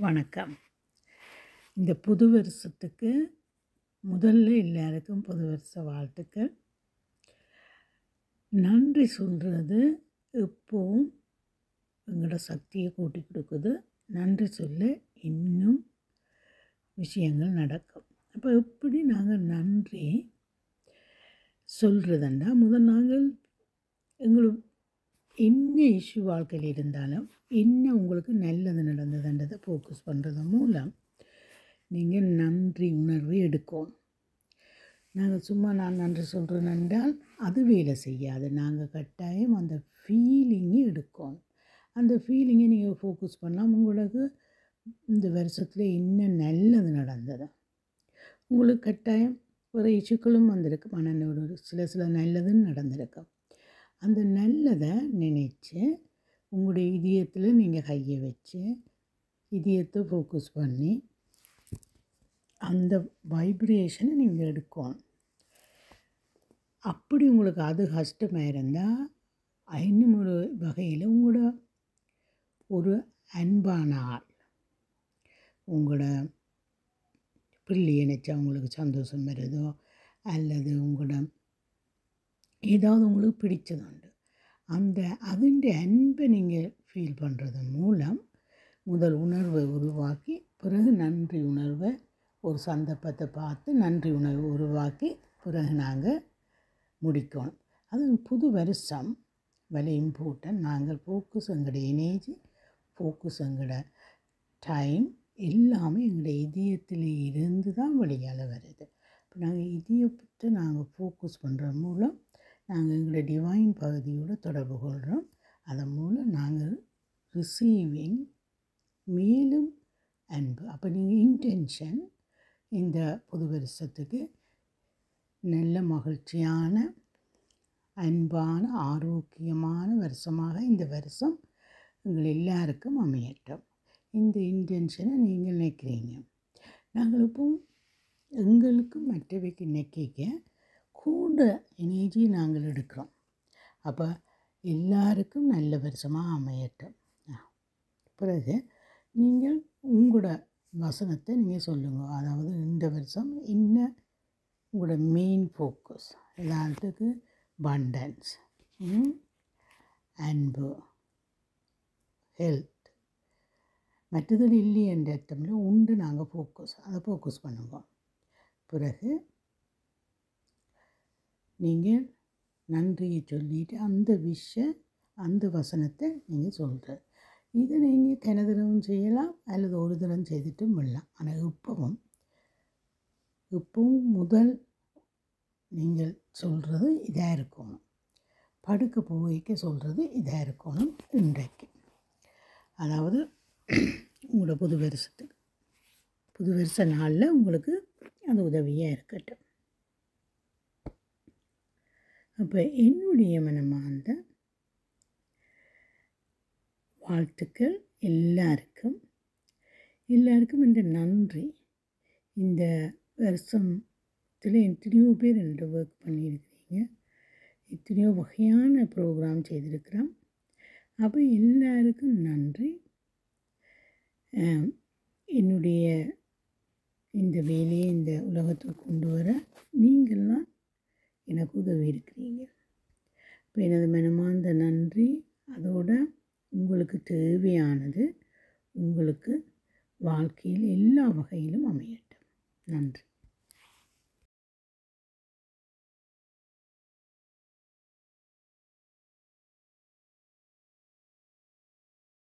வணக்கம் இந்த புது வருஷத்துக்கு முதல்ல எல்லாருக்கும் புது வருஷ வாழ்த்துக்கள் நன்றி சொல்கிறது எப்போவும் எங்களோட சக்தியை கூட்டி கொடுக்குது நன்றி சொல்ல இன்னும் விஷயங்கள் நடக்கும் அப்போ எப்படி நாங்கள் நன்றி சொல்கிறதுண்டா முதல் நாங்கள் எங்களுக்கு என்ன இஷ்யூ வாழ்க்கையில் இருந்தாலும் என்ன உங்களுக்கு நல்லது நடந்ததுன்றதை ஃபோக்கஸ் பண்ணுறது மூலம் நீங்கள் நன்றி உணர்வு எடுக்கணும் நாங்கள் சும்மா நான் நன்றி சொல்கிறேன் என்றால் அது வேலை செய்யாது நாங்கள் கட்டாயம் அந்த ஃபீலிங்கை எடுக்கணும் அந்த ஃபீலிங்கை நீங்கள் ஃபோக்கஸ் பண்ணால் உங்களுக்கு இந்த வருஷத்தில் என்ன நல்லது நடந்தது உங்களுக்கு கட்டாயம் ஒரு இஷ்யூக்களும் வந்திருக்கு மனநோடு சில சில நல்லதுன்னு நடந்திருக்கும் அந்த நல்லதை நினச்சி உங்களுடைய இதயத்தில் நீங்கள் கையை வச்சு இதயத்தை ஃபோக்கஸ் பண்ணி அந்த வைப்ரேஷனை நீங்கள் எடுக்கணும் அப்படி உங்களுக்கு அது கஷ்டமாக இருந்தால் இன்னும் ஒரு வகையில் உங்களோட ஒரு அன்பான ஆள் உங்களோட பிள்ளையை நினச்சா உங்களுக்கு சந்தோஷம் வருதோ அல்லது உங்களோட ஏதாவது உங்களுக்கு பிடிச்சதுண்டு அந்த அதிൻ്റെ அன்பை நீங்கள் ஃபீல் பண்ணுறது மூலம் முதல் உணர்வை உருவாக்கி பிறகு நன்றி உணர்வை ஒரு சந்தர்ப்பத்தை பார்த்து நன்றி உணர்வை உருவாக்கி பிறகு நாங்கள் முடிக்கணும் அது புது வருஷம் வெரி இம்பார்ட்டன்ட் நாங்கள் ஃபோக்கஸ் எங்களோட எனர்ஜி ஃபோக்கஸ் எங்களோட டைம் எல்லாமே எங்களுடைய இதயத்தில் இருந்து தான் வெளியால் வருது இப்போ நாங்கள் இதயத்தை நாங்கள் ஃபோக்கஸ் பண்ணுறது மூலம் நாங்கள் எங்களோட டிவைன் பகுதியோடு தொடர்பு கொள்கிறோம் அதன் மூலம் நாங்கள் ரிசீவிங் மேலும் அன்பு அப்போ நீங்கள் இன்டென்ஷன் இந்த புது வருஷத்துக்கு நல்ல மகிழ்ச்சியான அன்பான ஆரோக்கியமான வருஷமாக இந்த வருஷம் எங்கள் எல்லாருக்கும் அமையட்டும் இந்த இன்டென்ஷனை நீங்கள் நினைக்கிறீங்க நாங்கள் இப்போ எங்களுக்கு மற்றவைக்கு நினைக்க கூட எனர்ஜி நாங்கள் எடுக்கிறோம் அப்போ எல்லாருக்கும் நல்ல வருஷமாக அமையட்டும் பிறகு நீங்கள் உங்களோட வசனத்தை நீங்கள் சொல்லுங்கள் அதாவது இந்த வருஷம் என்ன உங்களோட மெயின் ஃபோக்கஸ் எல்லாத்துக்கு பண்டன்ஸ் அன்பு ஹெல்த் மற்றது இல்லை என்ற அர்த்தம்ல உண்டு நாங்கள் ஃபோக்கஸ் அதை ஃபோக்கஸ் பண்ணுவோம் பிறகு நீங்கள் நன்றியை சொல்லிவிட்டு அந்த விஷ அந்த வசனத்தை நீங்கள் சொல்கிற இதை நீங்கள் தினதரவும் செய்யலாம் அல்லது ஒரு தரம் செய்துட்டும் விடலாம் ஆனால் இப்போவும் இப்போவும் முதல் நீங்கள் சொல்கிறது இதாக இருக்கணும் படுக்க போய்க்க சொல்கிறது இதாக இருக்கணும் இன்றைக்கு அதாவது உங்களோட புது வருஷத்துக்கு புது வருஷ நாளில் உங்களுக்கு அது உதவியாக இருக்கட்டும் அப்போ என்னுடைய மனமார்ந்த வாழ்த்துக்கள் எல்லாருக்கும் எல்லாருக்கும் இந்த நன்றி இந்த வருஷத்தில் எத்தனையோ பேர் என்னோட ஒர்க் பண்ணியிருக்கிறீங்க எத்தனையோ வகையான ப்ரோக்ராம் செய்திருக்கிறோம் அப்போ எல்லாருக்கும் நன்றி என்னுடைய இந்த வேலையை இந்த உலகத்துக்கு கொண்டு வர நீங்கள்லாம் எனக்கு உதவி இருக்கிறீங்க இப்போ எனது மனமார்ந்த நன்றி அதோட உங்களுக்கு தேவையானது உங்களுக்கு வாழ்க்கையில் எல்லா வகையிலும் அமையட்டும் நன்றி